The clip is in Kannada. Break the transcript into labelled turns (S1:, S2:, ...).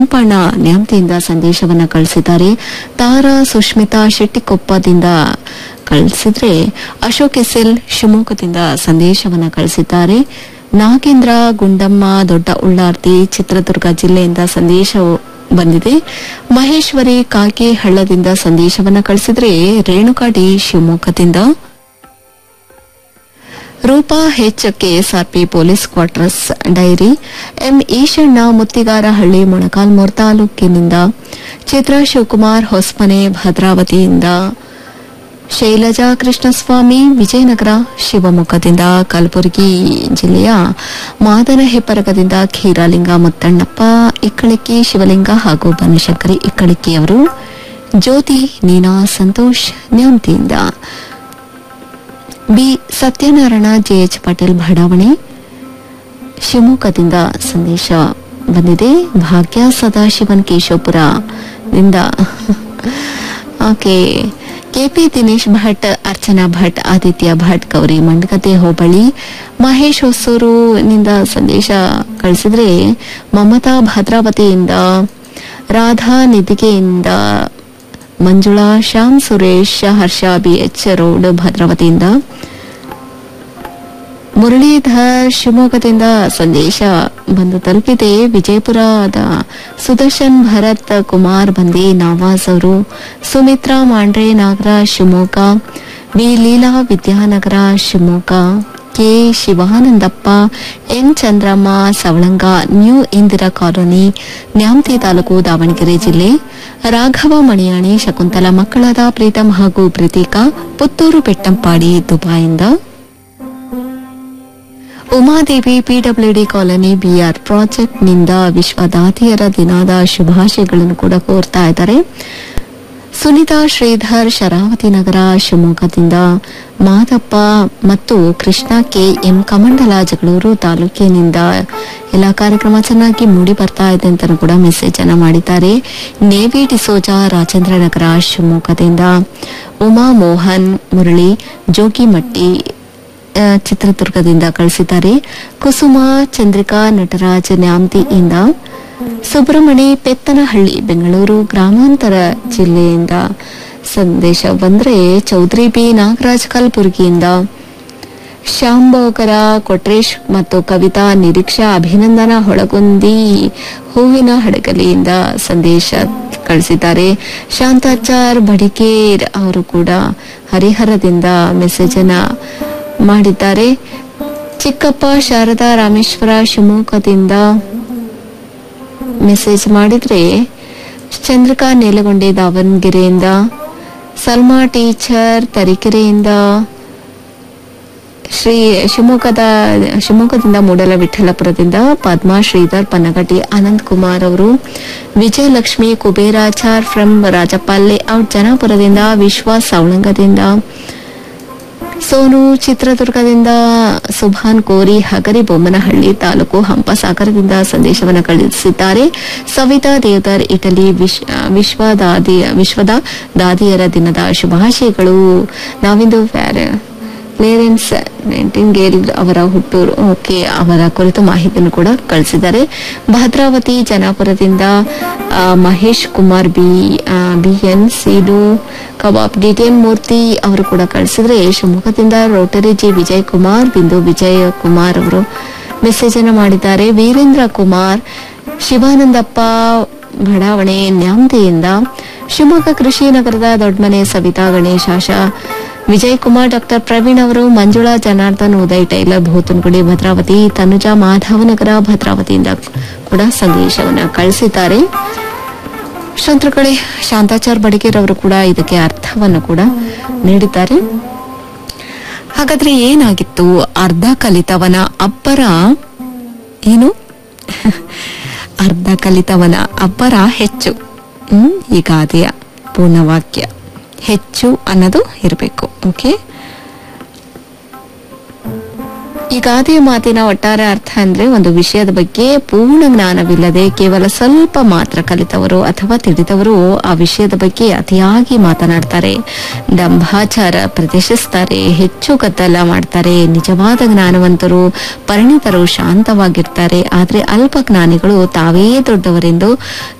S1: ಪಣ ನ್ಯಾಮತಿಯಿಂದ ಸಂದೇಶವನ್ನ ಕಳಿಸಿದ್ದಾರೆ ತಾರಾ ಸುಷ್ಮಿತಾ ಶೆಟ್ಟಿಕೊಪ್ಪದಿಂದ ಕಳಿಸಿದ್ರೆ ಅಶೋಕ್ ಎಸ್ಎಲ್ ಶಿವಮೊಗ್ಗದಿಂದ ಸಂದೇಶವನ್ನ ಕಳಿಸಿದ್ದಾರೆ ನಾಗೇಂದ್ರ ಗುಂಡಮ್ಮ ದೊಡ್ಡ ಉಳ್ಳಾರ್ತಿ ಚಿತ್ರದುರ್ಗ ಜಿಲ್ಲೆಯಿಂದ ಸಂದೇಶ ಬಂದಿದೆ ಮಹೇಶ್ವರಿ ಕಾಕೆ ಹಳ್ಳದಿಂದ ಸಂದೇಶವನ್ನ ಕಳಿಸಿದ್ರೆ ರೇಣುಕಾ ಡಿ ಶಿವಮೊಗ್ಗದಿಂದ Roopa H KSRP police quarters dairy M Eshanna Muttigarahalli Molakalmuru ತಾಲೂಕಿನಿಂದ ಚಿತ್ರಾ ಶಿವಕುಮಾರ್ ಹೊಸ್ಮನೆ ಭದ್ರಾವತಿಯಿಂದ ಶೈಲಜಾ ಕೃಷ್ಣಸ್ವಾಮಿ ವಿಜಯನಗರ ಶಿವಮೊಗ್ಗದಿಂದ ಕಲಬುರಗಿ ಜಿಲ್ಲೆಯ ಮಾದನ ಹೆಪ್ಪರಗದಿಂದ ಖೀರಾಲಿಂಗ ಮುತ್ತಣ್ಣಪ್ಪ ಇಕ್ಕಳಿಕ್ಕಿ ಶಿವಲಿಂಗ ಹಾಗೂ ಬನಶಂಕರಿ ಇಕ್ಕಳಿಕ್ಕಿಯವರು ಜ್ಯೋತಿ ನೀನಾ ಸಂತೋಷ್ ನ್ಯಾಮತಿಯಿಂದ ಬಿ ಸತ್ಯನಾರಾಯಣ ಜೆಎಚ್ ಪಾಟೀಲ್ ಬಡಾವಣೆ ಶಿವಮೊಗ್ಗದಿಂದ ಸಂದೇಶ ಬಂದಿದೆ ಭಾಗ್ಯ ಸದಾಶಿವನ್ ಕೇಶವಪುರದಿಂದ ಓಕೆ ಕೆಪಿ ದಿನೇಶ್ ಭಟ್ ಅರ್ಚನಾ ಭಟ್ ಆದಿತ್ಯ ಭಟ್ ಗೌರಿ ಮಂಡಗದ್ದೆ ಹೋಬಳಿ ಮಹೇಶ್ ಹೊಸೂರುನಿಂದ ಸಂದೇಶ ಕಳಿಸಿದ್ರೆ ಮಮತಾ ಭದ್ರಾವತಿಯಿಂದ ರಾಧಾ ನಿಧಿಗೆಯಿಂದ ಮಂಜುಳಾ ಶ್ಯಾಮ್ ಸುರೇಶ್ ಹರ್ಷ ಬಿಎಚ್ ರೋಡ್ ಭದ್ರಾವತಿಯಿಂದ ಮುರಳೀಧರ್ ಶಿವಮೊಗ್ಗದಿಂದ ಸಂದೇಶ ಬಂದು ತಲುಪಿದೆ ವಿಜಯಪುರದ ಸುದರ್ಶನ್ ಭರತ್ ಕುಮಾರ್ ಬಂದಿ ನವಾಜ್ ಅವರು Sumitra Mandre Nagaraj Shivamogga V Leela Vidyanagara Shivamogga K Shivanandappa N Chandramma Savalanga new Indira colony Nyamathi taluk Davanagere ಜಿಲ್ಲೆ ರಾಘವ ಮಣಿಯಾಣಿ ಶಕುಂತಲ ಮಕ್ಕಳಾದ ಪ್ರೀತಂ ಹಾಗೂ ಪ್ರತೀಕಾ ಪುತ್ತೂರು ಬೆಟ್ಟಂಪಾಡಿ ದುಬಾಯಿಂದ ಉಮಾದೇವಿ ಪಿಡಬ್ಲ್ಯೂಡಿ ಕಾಲೋನಿ ಬಿಆರ್ ಪ್ರಾಜೆಕ್ಟ್ನಿಂದ ವಿಶ್ವ ದಾದಿಯರ ದಿನದ ಶುಭಾಶಯಗಳನ್ನು ಕೂಡ ಕೋರ್ತಾ ಇದ್ದಾರೆ ಸುನೀತಾ ಶ್ರೀಧರ್ ಶರಾವತಿ ನಗರ ಶಿವಮೊಗ್ಗದಿಂದ ಮಾದಪ್ಪ ಮತ್ತು ಕೃಷ್ಣ ಕೆ ಎಂ ಕಮಂಡಲ ಜಗಳೂರು ತಾಲೂಕಿನಿಂದ ಎಲ್ಲ ಕಾರ್ಯಕ್ರಮ ಚೆನ್ನಾಗಿ ಮೂಡಿ ಬರ್ತಾ ಇದೆ ಅಂತ ಕೂಡ ಮೆಸೇಜ್ ಅನ್ನ ಮಾಡಿದ್ದಾರೆ ನೇವಿ ಡಿಸೋಜಾ ರಾಜೇಂದ್ರ ನಗರ ಶಿವಮೊಗ್ಗದಿಂದ ಉಮಾ ಮೋಹನ್ ಮುರಳಿ ಜೋಗಿಮಟ್ಟಿ ಆ, ಚಿತ್ರದುರ್ಗದಿಂದ ಕಳಿಸಿದ್ದಾರೆ ಕುಸುಮ ಚಂದ್ರಿಕಾ ನಟರಾಜ್ ನ್ಯಾಮತಿಯಿಂದ ಸುಬ್ರಹ್ಮಣಿ ಪೆತ್ತನಹಳ್ಳಿ ಬೆಂಗಳೂರು ಗ್ರಾಮಾಂತರ ಜಿಲ್ಲೆಯಿಂದ ಸಂದೇಶ ಬಂದ್ರೆ ಚೌಧರಿ ಬಿ ನಾಗರಾಜ್ ಕಲಬುರಗಿಯಿಂದ ಶಾಂಬೋಗರ ಕೊಟ್ರೇಶ್ ಮತ್ತು ಕವಿತಾ ನಿರೀಕ್ಷಾ ಅಭಿನಂದನಾ ಹೊಳಗುಂದಿ ಹೂವಿನ ಹಡಗಲಿಯಿಂದ ಸಂದೇಶ ಕಳಿಸಿದ್ದಾರೆ ಶಾಂತಾಚಾರ್ ಬಡಿಕೇರ್ ಅವರು ಕೂಡ ಹರಿಹರದಿಂದ ಮೆಸೇಜ್ ಅನ್ನ ಮಾಡಿದ್ದಾರೆ ಚಿಕ್ಕಪ್ಪ ಶಾರದಾ ರಾಮೇಶ್ವರ ಶಿವಮೊಗ್ಗದಿಂದ ಮೆಸೇಜ್ ಮಾಡಿದ್ರೆ ಚಂದ್ರಿಕಾ ನೇಲಗೊಂಡೆ ದಾವಣಗೆರೆಯಿಂದ ಸಲ್ಮಾ ಟೀಚರ್ ತರೀಕೆರೆಯಿಂದ ಶ್ರೀ ಶಿವಮೊಗ್ಗದ ಶಿವಮೊಗ್ಗದಿಂದ ಮೂಡಲ ವಿಠಲಪುರದಿಂದ ಪದ್ಮಾ ಶ್ರೀಧರ್ ಪನ್ನಗಟ್ಟಿ ಅನಂತ್ ಕುಮಾರ್ ಅವರು ವಿಜಯಲಕ್ಷ್ಮಿ ಕುಬೇರಾಚಾರ್ ಫ್ರಮ್ ರಾಜಪಾಲ್ಲೆ ಔಟ್ ಜನಾಪುರದಿಂದ ವಿಶ್ವಾಸ್ ಸವಳಂಗದಿಂದ ಸೋನು ಚಿತ್ರದುರ್ಗದಿಂದ ಸುಭಾನ್ ಕೋರಿ ಹಗರಿ ಬೊಮ್ಮನಹಳ್ಳಿ ತಾಲೂಕು ಹಂಪಸಾಗರದಿಂದ ಸಂದೇಶವನ್ನು ಕಳುಹಿಸಿದ್ದಾರೆ ಸವಿತಾ ದೇವದರ್ ಇಟಲಿ ವಿಶ್- ವಿಶ್ವ ದಾದಿ ವಿಶ್ವದ ದಾದಿಯರ ದಿನದ ಶುಭಾಶಯಗಳು ನಾವಿಂದು ಫ್ಯಾರ- ಕ್ಲಿಯರೆನ್ಸ್ ನೈಂಟಿಂಗೇಲ್ ಅವರ ಹುಟ್ಟೂರು ಓಕೆ ಅವರ ಕುರಿತು ಮಾಹಿತಿಯನ್ನು ಕೂಡ ಕಳಿಸಿದ್ದಾರೆ ಭದ್ರಾವತಿ ಜನಾಪುರದಿಂದ ಆ, ಮಹೇಶ್ ಕುಮಾರ್ ಬಿ ಆ, ಬಿ ಎನ್ ಸೀಡು ಕಬಾಬ್ ಡಿಟಿಎಂ ಮೂರ್ತಿ ಅವರು ಕೂಡ ಕಳಿಸಿದ್ರೆ ಶಿವಮೊಗ್ಗದಿಂದ ರೋಟರಿ ಜಿ ವಿಜಯ್ ಕುಮಾರ್ ಬಿಂದು ವಿಜಯ್ ಕುಮಾರ್ ಅವರು ಮೆಸೇಜ್ ಅನ್ನು ಮಾಡಿದ್ದಾರೆ ವೀರೇಂದ್ರ ಕುಮಾರ್ ಶಿವಾನಂದಪ್ಪ ಬಡಾವಣೆ ನ್ಯಾಮತಿಯಿಂದ ಶಿವಮೊಗ್ಗ ಕೃಷಿ ನಗರದ ದೊಡ್ಡಮನೆ ಸವಿತಾ ಗಣೇಶ ಆಶಾ ವಿಜಯ್ ಕುಮಾರ್ ಡಾಕ್ಟರ್ ಪ್ರವೀಣ್ ಅವರು ಮಂಜುಳಾ ಜನಾರ್ದನ್ ಉದಯ್ ಟೈಲರ್ ಭೂತನಗುಡಿ ಭದ್ರಾವತಿ ತನುಜಾ ಮಾಧವನಗರ ಭದ್ರಾವತಿಯಿಂದ ಕೂಡ ಸಂದೇಶವನ್ನು ಕಳಿಸಿದ್ದಾರೆ ಶಂತ್ರಕಳೆ ಶಾಂತಾಚಾರ್ ಬಡಿಗೇರ್ ಅವರು ಕೂಡ ಇದಕ್ಕೆ ಅರ್ಥವನ್ನು ಕೂಡ ನೀಡಿದ್ದಾರೆ ಹಾಗಾದ್ರೆ ಏನಾಗಿತ್ತು ಅರ್ಧ ಕಲಿತವನ ಅಬ್ಬರ ಏನು ಅರ್ಧ ಕಲಿತವನ ಅಬ್ಬರ ಹೆಚ್ಚು ಹ್ಮ್ ಈ ಗಾದೆಯ ಪೂರ್ಣವಾಕ್ಯ ಹೆಚ್ಚು ಅನ್ನೋದು ಇರಬೇಕು ಓಕೆ ಈ ಗಾದೆಯ ಮಾತಿನ ಒಟ್ಟಾರೆ ಅರ್ಥ ಅಂದ್ರೆ ಒಂದು ವಿಷಯದ ಬಗ್ಗೆ ಪೂರ್ಣ ಜ್ಞಾನವಿಲ್ಲದೆ ಕೇವಲ ಸ್ವಲ್ಪ ಮಾತ್ರ ಕಲಿತವರು ಅಥವಾ ತಿಳಿದವರು ಆ ವಿಷಯದ ಬಗ್ಗೆ ಅತಿಯಾಗಿ ಮಾತನಾಡ್ತಾರೆ ದಂಭಾಚಾರ ಪ್ರದರ್ಶಿಸ್ತಾರೆ ಹೆಚ್ಚು ಗದ್ದಲ ಮಾಡ್ತಾರೆ ನಿಜವಾದ ಜ್ಞಾನವಂತರು ಪರಿಣಿತರು ಶಾಂತವಾಗಿರ್ತಾರೆ ಆದ್ರೆ ಅಲ್ಪ ಜ್ಞಾನಿಗಳು ತಾವೇ ದೊಡ್ಡವರೆಂದು